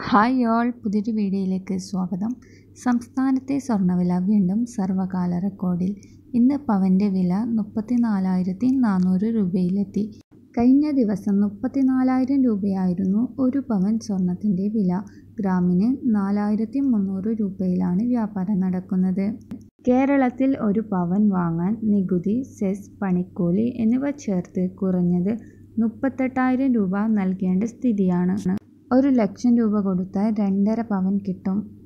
hi all പുതിയൊരു വീഡിയോയിലേക്ക് സ്വാഗതം സംസ്ഥാനത്തെ സ്വർണ്ണവില വീണ്ടും സർവകാല റെക്കോർഡിൽ ഇന്ന് പവൻ്റെ വില മുപ്പത്തി നാലായിരത്തി നാനൂറ് രൂപയിലെത്തി കഴിഞ്ഞ ദിവസം മുപ്പത്തി നാലായിരം രൂപയായിരുന്നു ഒരു പവൻ സ്വർണത്തിൻ്റെ വില ഗ്രാമിന് നാലായിരത്തി മുന്നൂറ് രൂപയിലാണ് വ്യാപാരം നടക്കുന്നത് കേരളത്തിൽ ഒരു പവൻ വാങ്ങാൻ നികുതി സെസ് പണിക്കൂലി എന്നിവ ചേർത്ത് കുറഞ്ഞത് മുപ്പത്തെട്ടായിരം രൂപ നൽകേണ്ട സ്ഥിതിയാണ് ഒരു ലക്ഷം രൂപ കൊടുത്താൽ രണ്ടര പവൻ കിട്ടും